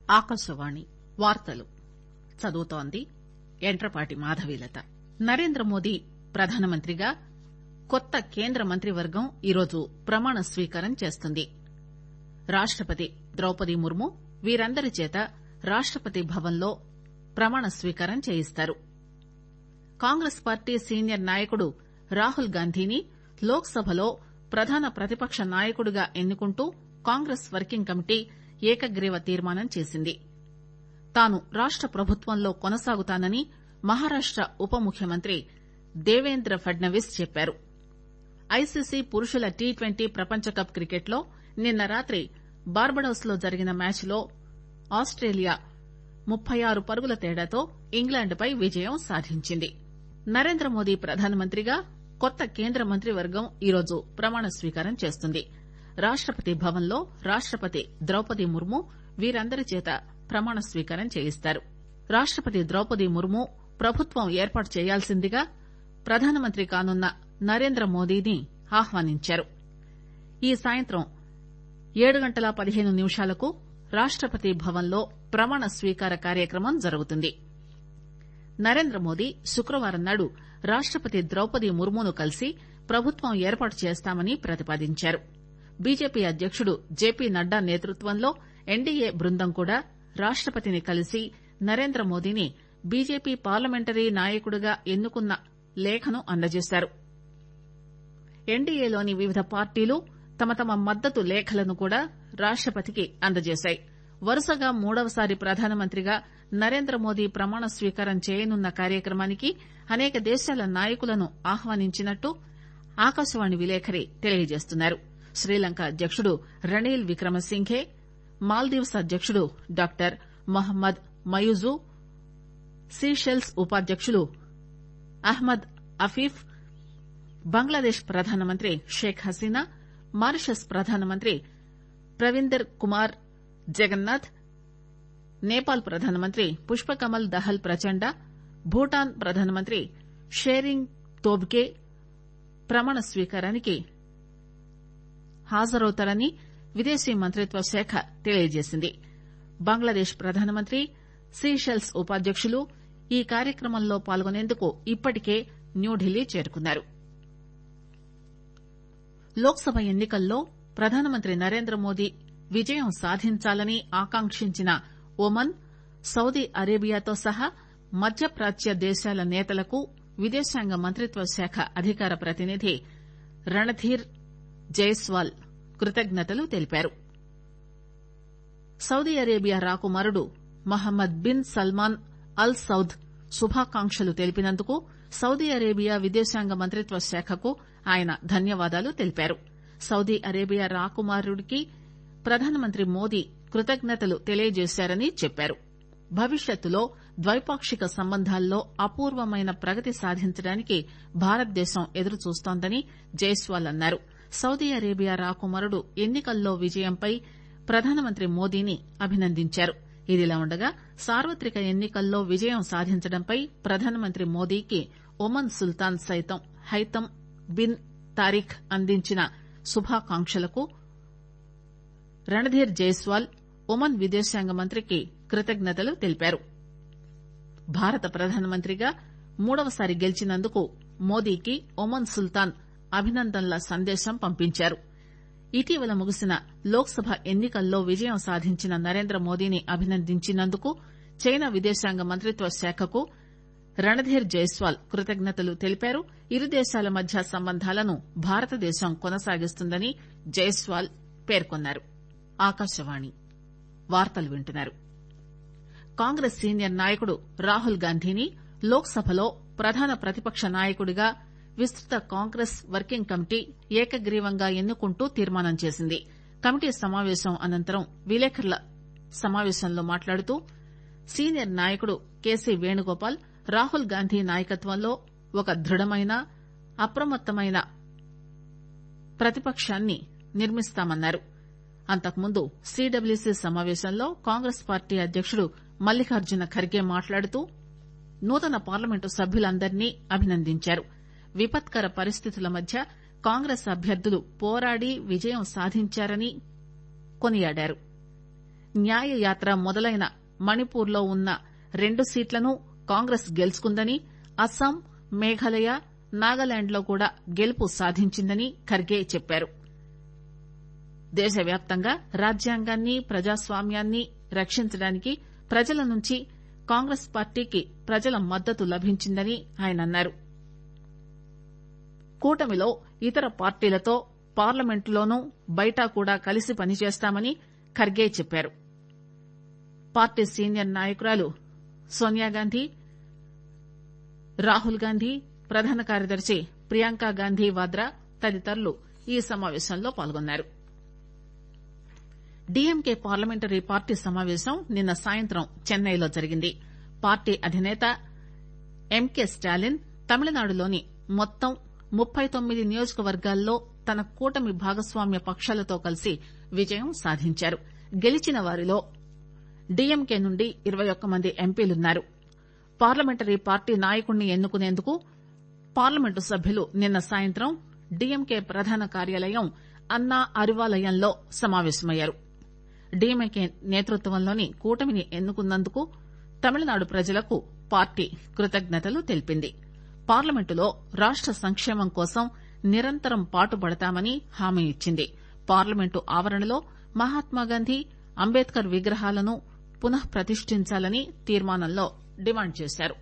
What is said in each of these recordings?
ఆకాశవాణి వార్తలు చదువుతోంది యంట్రపాటి మాధవీలత నరేంద్రమోదీ ప్రధానమంత్రిగా కొత్త కేంద్ర మంత్రివర్గం ఈరోజు ప్రమాణ స్వీకారం చేస్తుంది రాష్టపతి ద్రౌపది ముర్ము వీరందరి చేత రాష్టపతి భవన్ లో ప్రమాణ స్వీకారం చేయిస్తారు కాంగ్రెస్ పార్టీ సీనియర్ నాయకుడు రాహుల్ గాంధీని లోక్ సభలో ప్రధాన ప్రతిపక్ష నాయకుడిగా ఎన్నుకుంటూ కాంగ్రెస్ వర్కింగ్ కమిటీ ఏకగ్రీవ తీర్మానం చేసింది తాను రాష్ట ప్రభుత్వంలో కొనసాగుతానని మహారాష్ట ఉప ముఖ్యమంత్రి దేవేంద్ర ఫడ్నవీస్ చెప్పారు ఐసీసీ పురుషుల టీ ట్వంటీ ప్రపంచ కప్ క్రికెట్ లో నిన్న రాత్రి బార్బడోస్ లో జరిగిన మ్యాచ్ లో ఆస్టేలియా ముప్పై ఆరు పరుగుల తేడాతో ఇంగ్లాండ్ పై విజయం సాధించింది నరేంద్రమోదీ ప్రధానమంత్రిగా కొత్త కేంద్ర మంత్రివర్గం ఈరోజు ప్రమాణ స్వీకారం చేస్తుంది రాష్టపతి భవన్ లో రాష్టపతి ద్రౌపది ముర్ము వీరందరి చేత ప్రమాణ స్వీకారం చేయిస్తారు రాష్టపతి ద్రౌపది ముర్ము ప్రభుత్వం ఏర్పాటు చేయాల్సిందిగా ప్రధానమంత్రి కానున్న నరేంద్రమోదీని ఆహ్వానించారు ఈ సాయంత్రం ఏడు గంటల పదిహేను నిమిషాలకు రాష్టపతి భవన్ లో ప్రమాణ స్వీకార కార్యక్రమం జరుగుతుంది నరేంద్రమోదీ శుక్రవారం నాడు రాష్టపతి ద్రౌపది ముర్మును కలిసి ప్రభుత్వం ఏర్పాటు చేస్తామని ప్రతిపాదించారు బీజేపీ అధ్యకుడు జేపీ నడ్డా నేతృత్వంలో ఎన్డీఏ బృందం కూడా రాష్టపతిని కలిసి నరేంద్రమోదీని బీజేపీ పార్లమెంటరీ నాయకుడిగా ఎన్నుకున్న లేఖను అందజేశారు ఎన్డీఏలోని వివిధ పార్టీలు తమ తమ మద్దతు లేఖలను కూడా రాష్టపతికి అందజేశాయి వరుసగా మూడవసారి ప్రధానమంత్రిగా నరేంద్రమోదీ ప్రమాణ స్వీకారం చేయనున్న కార్యక్రమానికి అనేక దేశాల నాయకులను ఆహ్వానించినట్టు ఆకాశవాణి విలేకరి తెలియజేస్తున్నారు శ్రీలంక అధ్యకుడు రణీల్ విక్రమసింఘే మాల్దీవ్స్ అధ్యకుడు డాక్టర్ మహమ్మద్ మయూజు సీషెల్స్ ఉపాధ్యకులు అహ్మద్ అఫీఫ్ బంగ్లాదేశ్ ప్రధానమంత్రి షేక్ హసీనా మారిషస్ ప్రధానమంత్రి ప్రవీందర్ కుమార్ జగన్నాథ్ నేపాల్ ప్రధానమంత్రి పుష్పకమల్ దహల్ ప్రచండ భూటాన్ ప్రధానమంత్రి షేరింగ్ తోబ్గే ప్రమాణ స్వీకారానికి హాజరవుతారని విదేశీ మంత్రిత్వ శాఖ తెలియజేసింది బంగ్లాదేశ్ ప్రధానమంత్రి సీషెల్స్ ఉపాధ్యకులు ఈ కార్యక్రమంలో పాల్గొనేందుకు ఇప్పటికే న్యూఢిల్లీ చేరుకున్నారు లోక్ సభ ఎన్ని కల్లో ప్రధానమంత్రి నరేంద్రమోదీ విజయం సాధించాలని ఆకాంక్షించిన ఒమన్ సౌదీ అరేబియాతో సహా మధ్యప్రాచ్య దేశాల నేతలకు విదేశాంగ మంత్రిత్వ శాఖ అధికార ప్రతినిధి రణధీర్ జైస్వాల్ కృతజ్ఞతలు తెలిపారు సౌదీ అరేబియా రాకుమారుడు Mohammed bin Salman Al Saud శుభాకాంక్షలు తెలిపినందుకు సౌదీ అరేబియా విదేశాంగ మంత్రిత్వ శాఖకు ఆయన ధన్యవాదాలు తెలిపారు సౌదీ అరేబియా రాకుమారుడికి ప్రధానమంత్రి మోదీ కృతజ్ఞతలు తెలియజేశారని చెప్పారు భవిష్యత్తులో ద్వైపాక్షిక సంబంధాల్లో అపూర్వమైన ప్రగతి సాధించడానికి భారతదేశం ఎదురుచూస్తోందని జైస్వాల్ అన్నారు సౌదీ అరేబియా రాకుమారుడు ఎన్ని కల్లో విజయంపై ప్రధానమంత్రి మోదీని అభినందించారు ఇదిలా ఉండగా సార్వత్రిక ఎన్ని కల్లో విజయం సాధించడంపై ప్రధానమంత్రి మోదీకి ఒమన్ సుల్తాన్ సైతం హైతం బిన్ తారిఖ్ అందించిన శుభాకాంక్షలకు రణధీర్ జైస్వాల్ ఒమన్ విదేశాంగ మంత్రికి కృతజ్ఞతలు తెలిపారు భారత ప్రధానమంత్రిగా మూడవసారి గెలిచినందుకు మోదీకి ఒమన్ సుల్తాన్ అభినందనల సందేశం పంపించారు ఇటీవల ముగిసిన లోక్ సభ ఎన్ని కల్లో విజయం సాధించిన నరేంద్ర మోదీని అభినందించినందుకు చైనా విదేశాంగ మంత్రిత్వ శాఖకు రణధీర్ జైస్వాల్ కృతజ్ఞతలు తెలిపారు ఇరు దేశాల మధ్య సంబంధాలను భారతదేశం కొనసాగిస్తుందని జైస్వాల్ పేర్కొన్నారు ఆకాశవాణి వార్తలు వింటున్నారు కాంగ్రెస్ సీనియర్ నాయకుడు రాహుల్ గాంధీని లోక్ సభలో ప్రధాన ప్రతిపక్ష నాయకుడిగా విస్తృత కాంగ్రెస్ వర్కింగ్ కమిటీ ఏకగ్రీవంగా ఎన్నుకుంటూ తీర్మానం చేసింది కమిటీ సమావేశం అనంతరం విలేకరుల సమావేశంలో మాట్లాడుతూ సీనియర్ నాయకుడు కేసీ వేణుగోపాల్ రాహుల్ గాంధీ నాయకత్వంలో ఒక దృఢమైన అప్రమత్తమైన ప్రతిపక్షాన్ని నిర్మిస్తామన్నారు అంతకుముందు సీడబ్ల్యూసీ సమావేశంలో కాంగ్రెస్ పార్టీ అధ్యకుడు మల్లికార్జున ఖర్గే మాట్లాడుతూ నూతన పార్లమెంటు సభ్యులందరినీ అభినందించారు విపత్కర పరిస్థితుల మధ్య కాంగ్రెస్ అభ్యర్థులు పోరాడి విజయం సాధించారని కొనియాడారు న్యాయయాత్ర మొదలైన మణిపూర్ లో ఉన్న రెండు సీట్లను కాంగ్రెస్ గెలుచుకుందని అస్సాం మేఘాలయ నాగాలాండ్ లో కూడా గెలుపు సాధించిందని ఖర్గే చెప్పారు దేశవ్యాప్తంగా రాజ్యాంగాన్ని ప్రజాస్వామ్యాన్ని రక్షించడానికి ప్రజల నుంచి కాంగ్రెస్ పార్టీకి ప్రజల మద్దతు లభించిందని ఆయన అన్నారు కూటమిలో ఇతర పార్టీలతో పార్లమెంటులోనూ బయటా కూడా కలిసి పనిచేస్తామని ఖర్గే చెప్పారు పార్టీ సీనియర్ నాయకురాలు సోనియాగాంధీ రాహుల్ గాంధీ ప్రధాన కార్యదర్శి ప్రియాంక గాంధీ వాద్రా తదితరులు ఈ సమావేశంలో పాల్గొన్నారు డీఎంకే పార్లమెంటరీ పార్టీ సమావేశం నిన్న సాయంత్రం చెన్నైలో జరిగింది పార్టీ అధినేత ఎంకే స్టాలిన్ తమిళనాడులోని మొత్తం ముప్పై తొమ్మిది నియోజకవర్గాల్లో తన కూటమి భాగస్వామ్య పక్షాలతో కలిసి విజయం సాధించారు గెలిచిన వారిలో డీఎంకే నుండి ఇరవై ఒక్క మంది ఎంపీలున్నారు పార్లమెంటరీ పార్టీ నాయకుడిని ఎన్నుకునేందుకు పార్లమెంటు సభ్యులు నిన్న సాయంత్రం డీఎంకే ప్రధాన కార్యాలయం అన్నా అరివాలయంలో సమావేశమయ్యారు డీఎంకే నేతృత్వంలోని కూటమిని ఎన్నుకున్నందుకు తమిళనాడు ప్రజలకు పార్టీ కృతజ్ఞతలు తెలిపింది పార్లమెంటులో రాష్ట సంక్షేమం కోసం నిరంతరం పాటుపడతామని హామీ ఇచ్చింది పార్లమెంటు ఆవరణలో మహాత్మాగాంధీ అంబేద్కర్ విగ్రహాలను పునః ప్రతిష్ఠించాలని తీర్మానంలో డిమాండ్ చేశారు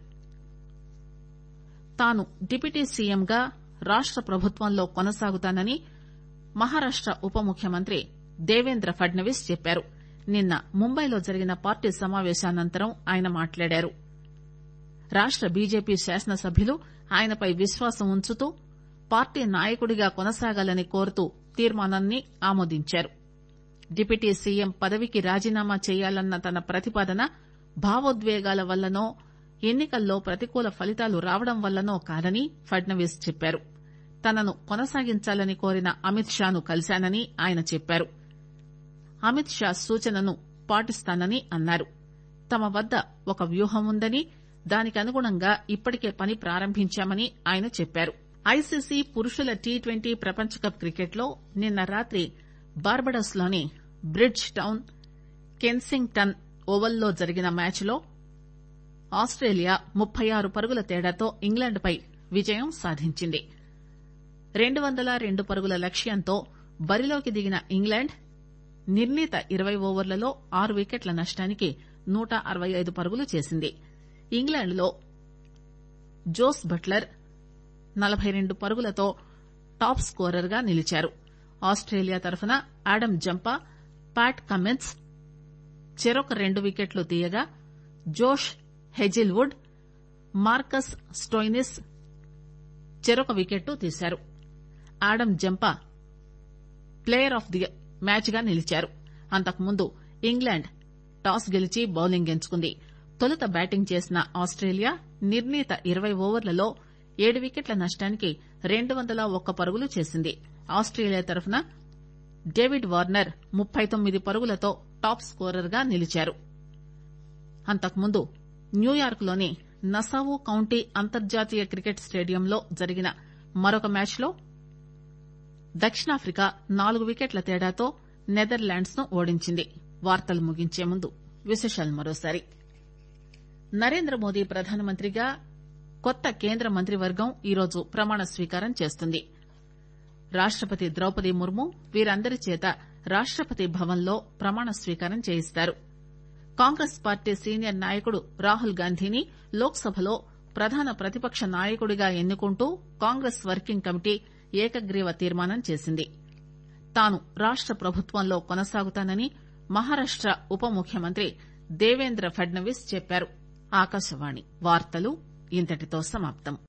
తాను డిప్యూటీ సీఎంగా రాష్ట ప్రభుత్వంలో కొనసాగుతానని మహారాష్ట ఉప ముఖ్యమంత్రి దేవేంద్ర ఫడ్నవీస్ చెప్పారు నిన్న ముంబైలో జరిగిన పార్టీ సమావేశానంతరం ఆయన మాట్లాడారు రాష్ట బీజేపీ శాసనసభ్యులు ఆయనపై విశ్వాసం ఉంచుతూ పార్టీ నాయకుడిగా కొనసాగాలని కోరుతూ తీర్మానాన్ని ఆమోదించారు డిప్యూటీ సీఎం పదవికి రాజీనామా చేయాలన్న తన ప్రతిపాదన భావోద్వేగాల వల్లనో ఎన్నికల్లో ప్రతికూల ఫలితాలు రావడం వల్లనో కాదని ఫడ్నవీస్ చెప్పారు తనను కొనసాగించాలని కోరిన అమిత్ షాను కలిశానని ఆయన చెప్పారు అమిత్ షా సూచనను పాటిస్తానని అన్నారు తమ వద్ద ఒక వ్యూహం ఉందని దానికి అనుగుణంగా ఇప్పటికే పని ప్రారంభించామని ఆయన చెప్పారు ఐసీసీ పురుషుల టీ ట్వంటీ ప్రపంచకప్ క్రికెట్ లో నిన్న రాత్రి బార్బడోస్ లోని బ్రిడ్జ్ టౌన్ కెన్సింగ్టన్ ఓవల్లో జరిగిన మ్యాచ్ లో ఆస్టేలియా ముప్పై ఆరు పరుగుల తేడాతో ఇంగ్లాండ్ పై విజయం సాధించింది రెండు వందల రెండు పరుగుల లక్ష్యంతో బరిలోకి దిగిన ఇంగ్లాండ్ నిర్ణీత ఇరవై ఓవర్లలో ఆరు వికెట్ల నష్టానికి నూట అరవై ఐదు పరుగులు చేసింది ఇంగ్లాండ్ లో జోస్ బట్లర్ నలభై రెండు పరుగులతో టాప్ స్కోరర్ గా నిలిచారు ఆస్టేలియా తరఫున ఆడమ్ జంపా ప్యాట్ కమిన్స్ చెరొక రెండు వికెట్లు తీయగా జోష్ హెజిల్వుడ్ మార్కస్ స్టోయినిస్ చెరొక వికెట్టు తీశారు Adam Zampa player of the match గా నిలిచారు అంతకుముందు ఇంగ్లాండ్ టాస్ గెలిచి బౌలింగ్ ఎంచుకుంది తొలుత బ్యాటింగ్ చేసిన ఆస్టేలియా నిర్ణీత ఇరవై ఓవర్లలో ఏడు వికెట్ల నష్టానికి రెండు వందల ఒక్క పరుగులు చేసింది ఆస్టేలియా తరఫున డేవిడ్ వార్నర్ ముప్పై తొమ్మిది పరుగులతో టాప్ స్కోరర్ గా నిలిచారు అంతకుముందు న్యూయార్క్ లోని నసావు కౌంటీ అంతర్జాతీయ క్రికెట్ స్టేడియంలో జరిగిన మరొక మ్యాచ్ లో దక్షిణాఫ్రికా నాలుగు వికెట్ల తేడాతో నెదర్లాండ్స్ ను ఓడించింది వార్తలు ముగించే ముందు విశేషాలు మరోసారి నరేంద్ర మోదీ ప్రధానమంత్రిగా కొత్త కేంద్ర మంత్రివర్గం ఈరోజు ప్రమాణ స్వీకారం చేస్తుంది రాష్టపతి ద్రౌపది ముర్ము వీరందరి చేత రాష్టపతి భవన్ లో ప్రమాణ స్వీకారం చేయిస్తారు కాంగ్రెస్ పార్టీ సీనియర్ నాయకుడు రాహుల్ గాంధీని లోక్ సభలో ప్రధాన ప్రతిపక్ష నాయకుడిగా ఎన్నుకుంటూ కాంగ్రెస్ వర్కింగ్ కమిటీ ఏకగ్రీవ తీర్మానం చేసింది తాను రాష్ట ప్రభుత్వంలో కొనసాగుతానని మహారాష్ట ఉప ముఖ్యమంత్రి దేవేంద్ర ఫడ్నవీస్ చెప్పారు ఆకాశవాణి వార్తలు ఇంతటితో సమాప్తం